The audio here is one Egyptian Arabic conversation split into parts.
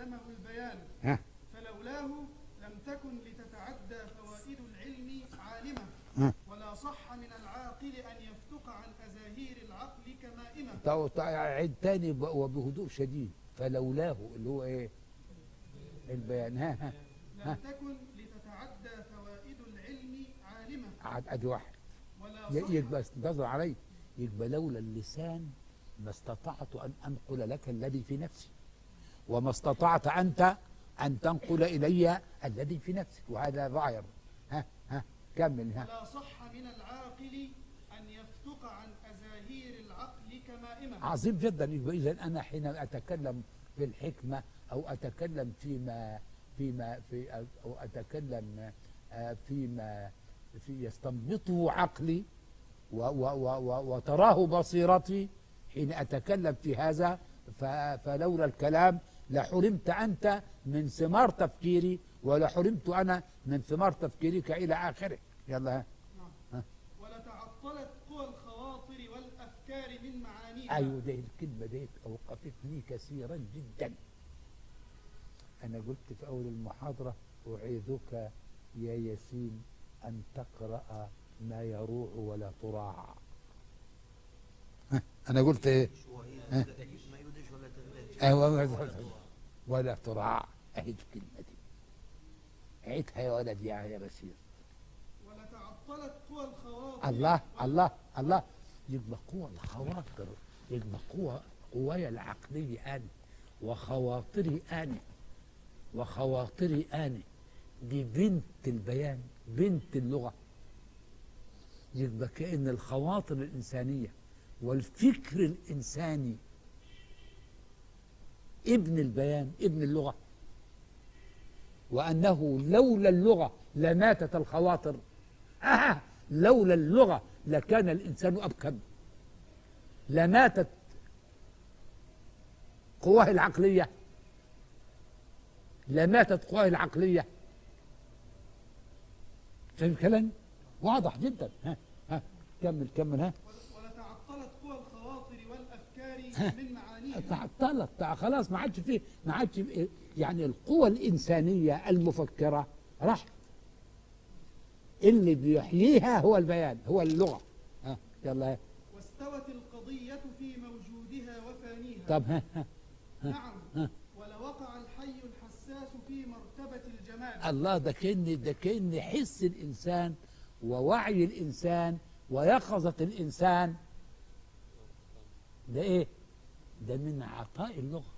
علمه البيان ها فلولاه لم تكن لتتعدى فوائد العلم عالمة ها. ولا صح من العاقل أن يفتق عن أزاهير العقل كمائمة طو- طو- عيد تاني ب- وبهدوء شديد فلولاه اللي هو ايه البيان ها ها لم تكن لتتعدى فوائد العلم عالمة عاد ادي واحد ولا ي- صح يبقى انتظر علي يبقى لولا اللسان ما استطعت ان انقل لك الذي في نفسي وما استطعت انت ان تنقل الي الذي في نفسك وهذا ظاهر ها ها كمل ها ولا صح من العاقل أن يفتق عن أزاهير العقل كمائمة عظيم جدا يبقى اذا انا حين اتكلم في الحكمه او اتكلم فيما فيما في او اتكلم آه، فيما في يستنبطه عقلي و و و و وتراه بصيرتي حين اتكلم في هذا ف- فلولا الكلام لحرمت انت من ثمار تفكيري ولحرمت انا من ثمار تفكيرك الى اخره يلا ها ولتعطلت قوى الخواطر والأفكار من معانيها ايوه ده الكلمه ديت اوقفتني كثيرا جدا انا قلت في اول المحاضره اعيذك يا ياسين ان تقرا ما يروع ولا تراع ها، انا قلت ايه شو هي ها؟ ما يودش ولا تغلش ايوه ولا تراع اهي الكلمه دي عيدها يا ولد يا يا بشير ولتعطلت قوى الخواطر الله الله الله يبقى قوة الخواطر يبقى قوة قوايا العقلية أنا وخواطري أنا وخواطري أنا دي بنت البيان بنت اللغة يبقى كأن الخواطر الإنسانية والفكر الإنساني ابن البيان ابن اللغة وأنه لولا اللغة لماتت الخواطر آه لولا اللغة لكان الإنسان أبكم لماتت قواه العقلية لماتت قواه العقلية فاهم الكلام؟ واضح جدا ها ها كمل كمل ها ولتعطلت قوى الخواطر والأفكار من معانيها تعطلت تع- خلاص ما عادش فيه ما عادش فيه- يعني القوى الإنسانية المفكرة راحت اللي بيحييها هو البيان هو اللغة ها يلا واستوت القضية في موجودها وفانيها طب ها ها نعم ها. ولوقع الحي الحساس في مرتبة الجمال الله ده كأن ده كأن حس الإنسان ووعي الإنسان ويقظة الإنسان ده إيه؟ ده من عطاء اللغة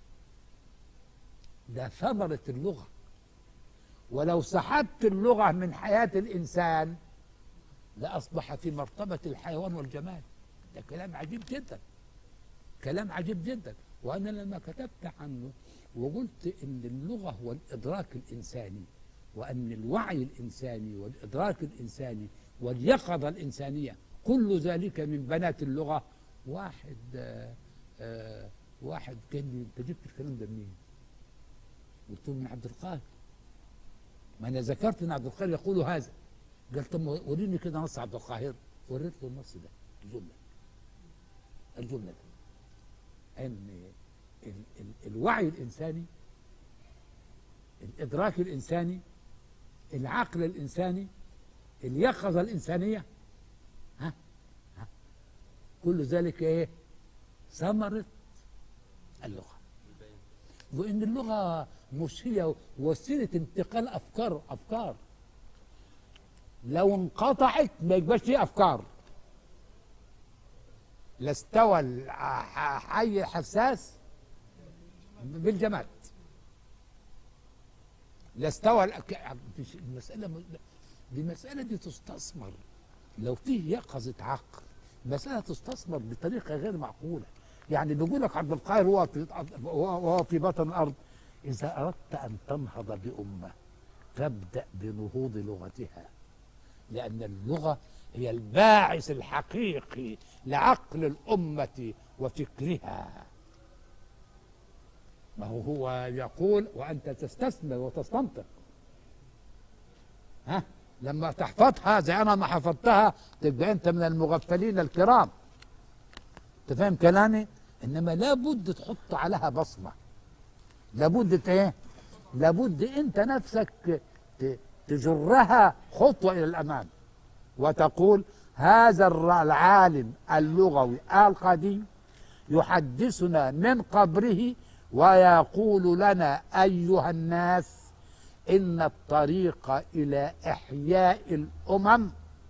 ده ثمرة اللغة ولو سحبت اللغة من حياة الإنسان لأصبح في مرتبة الحيوان والجمال ده كلام عجيب جدا كلام عجيب جدا وأنا لما كتبت عنه وقلت إن اللغة هو الإدراك الإنساني وأن الوعي الإنساني والإدراك الإنساني واليقظة الإنسانية كل ذلك من بنات اللغة واحد آه آه واحد كان لي أنت جبت الكلام ده منين؟ قلت له من عبد القاهر ما أنا ذكرت أن عبد القاهر يقول هذا قال طب ما وريني كده نص عبد القاهر وريت له النص ده الجملة الجملة ده أن ال ال الوعي الإنساني الإدراك الإنساني العقل الإنساني اليقظة الإنسانية ها ها كل ذلك إيه ثمرة اللغة وإن اللغة مش هي وسيلة انتقال أفكار أفكار لو انقطعت ما يبقاش فيه أفكار لاستوى الحي الحساس بالجماد لاستوى الأك- المسألة م- دي مسألة دي تستثمر لو فيه يقظة عقل مسألة تستثمر بطريقة غير معقولة يعني بيقول لك عبد القاهر وهو في وهو في بطن الأرض إذا أردت أن تنهض بأمة فابدأ بنهوض لغتها لأن اللغة هي الباعث الحقيقي لعقل الأمة وفكرها ما هو هو يقول وأنت تستثمر وتستنطق ها لما تحفظها زي أنا ما حفظتها تبقى أنت من المغفلين الكرام تفهم كلامي إنما لابد تحط عليها بصمة لابد ت- ايه لابد انت نفسك ت- تجرها خطوه الى الامام وتقول هذا الر- العالم اللغوي القديم يحدثنا من قبره ويقول لنا ايها الناس ان الطريق الى احياء الامم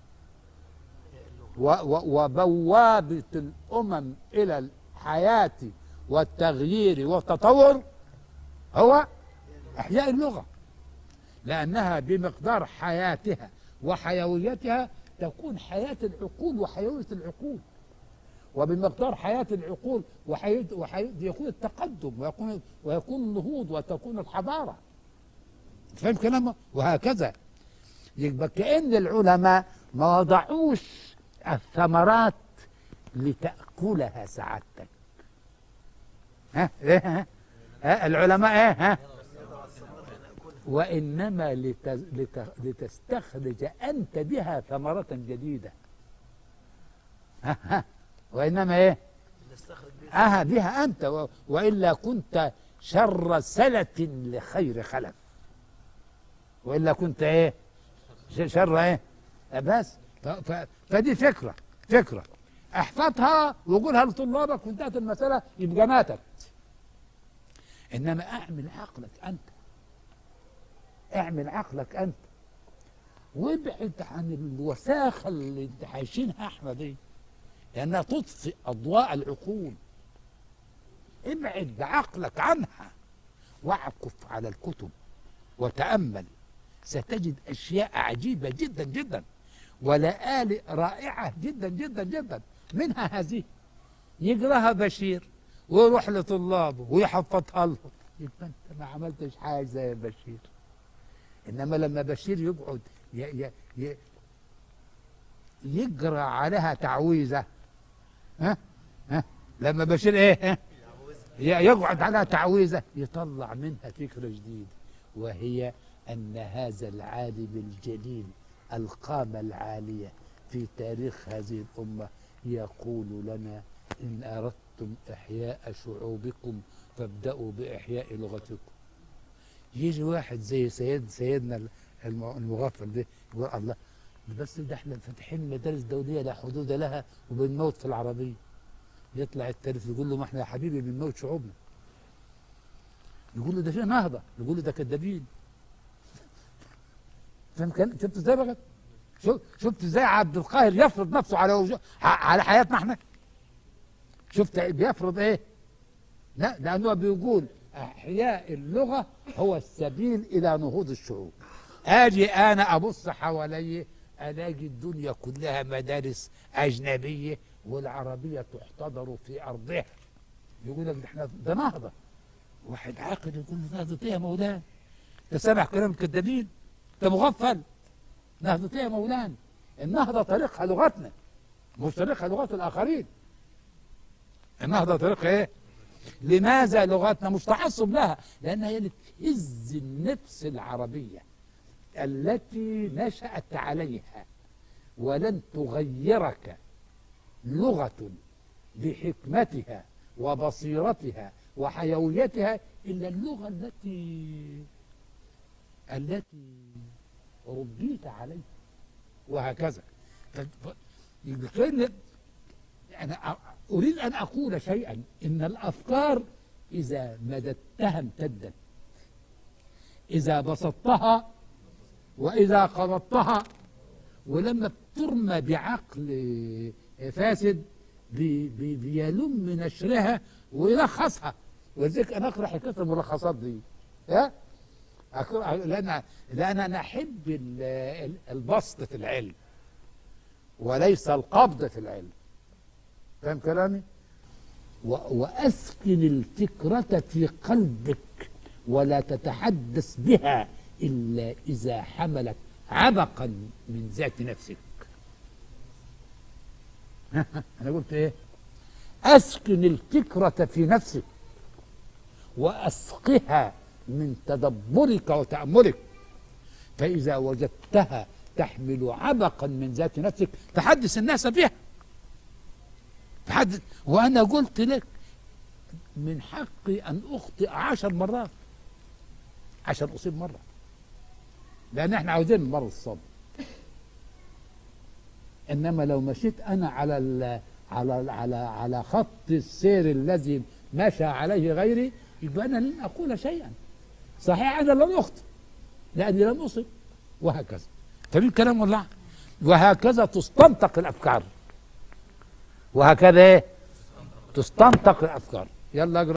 و- و- وبوابه الامم الى الحياه والتغيير والتطور هو احياء اللغه لانها بمقدار حياتها وحيويتها تكون حياه العقول وحيويه العقول وبمقدار حياه العقول وحيويه وحيوية يكون التقدم ويكون ويكون النهوض وتكون الحضاره فاهم كلامه وهكذا يبقى كأن العلماء ما وضعوش الثمرات لتأكلها سعادتك ها إيه ها ها العلماء ايه ها وإنما لت- لت- لتستخرج أنت بها ثمرة جديدة ها ها وإنما ايه نستخرج بها أها بها أنت و- وإلا كنت شر سلة لخير خلف وإلا كنت إيه ش- شر إيه بس ف- ف- فدي فكرة فكرة احفظها وقولها لطلابك وانتهت المسألة يبقى ماتت إنما اعمل عقلك أنت اعمل عقلك أنت وابعد عن الوساخة اللي انت عايشينها احنا دي لأنها تطفئ أضواء العقول ابعد عقلك عنها واعكف على الكتب وتأمل ستجد أشياء عجيبة جدا جدا ولآلئ رائعة جدا جدا جدا منها هذه يقراها بشير ويروح لطلابه ويحفظها لهم يبقى انت ما عملتش حاجه زي بشير انما لما بشير يقعد ي ي ي يقرا عليها تعويذه ها ها لما بشير ايه ها ي- يقعد على تعويذه يطلع منها فكره جديده وهي ان هذا العالم الجليل القامه العاليه في تاريخ هذه الامه يقول لنا ان اردتم احياء شعوبكم فابداوا باحياء لغتكم يجي واحد زي سيد سيدنا الم- المغفل ده يقول الله بس ده احنا فاتحين مدارس دوليه لا حدود لها وبنموت في العربيه يطلع التالف يقول له ما احنا يا حبيبي بنموت شعوبنا يقول له ده في نهضه يقول له ده كدابين فاهم كان شفت ازاي بقى شو- شفت ازاي عبد القاهر يفرض نفسه على وجو... ع- على حياتنا احنا شفت بيفرض ايه لا لانه بيقول احياء اللغه هو السبيل الى نهوض الشعوب اجي انا ابص حوالي الاقي الدنيا كلها مدارس اجنبيه والعربيه تحتضر في ارضها يقول لك ده احنا ده نهضه واحد عاقل يقول له نهضه ايه يا مولانا انت سامع كلام الكذابين انت مغفل نهضه ايه يا مولانا النهضه طريقها لغتنا مش طريقها لغات الاخرين النهضه طريقها ايه لماذا لغتنا مش تعصب لها لانها هي اللي تهز النفس العربيه التي نشات عليها ولن تغيرك لغه بحكمتها وبصيرتها وحيويتها الا اللغه التي التي ربيت عليها وهكذا ف- ف- يبقى كأن أنا أ- أريد أن أقول شيئا إن الأفكار إذا مددتها امتدت إذا بسطتها وإذا قبضتها ولما بترمى بعقل فاسد بي بي بيلم نشرها ويلخصها ولذلك أنا أقرأ حكاية الملخصات دي ها أقرأ لأن لأن أنا أحب ال- ال- البسط في العلم وليس القبض في العلم فاهم كلامي؟ و- وأسكن الفكرة في قلبك ولا تتحدث بها إلا إذا حملت عبقا من ذات نفسك أنا قلت إيه أسكن الفكرة في نفسك وأسقها من تدبرك وتأملك فإذا وجدتها تحمل عبقا من ذات نفسك تحدث الناس بها تحدث وأنا قلت لك من حقي أن أخطئ عشر مرات عشان أصيب مرة لأن احنا عاوزين مرض الصبر إنما لو مشيت أنا على ال على على على خط السير الذي مشى عليه غيري يبقى أنا لن أقول شيئا صحيح أنا لم أخطئ لأني لم أصب وهكذا فمن كلام الله وهكذا تستنطق الأفكار وهكذا إيه؟ تستنطق الأفكار يلا اقرأ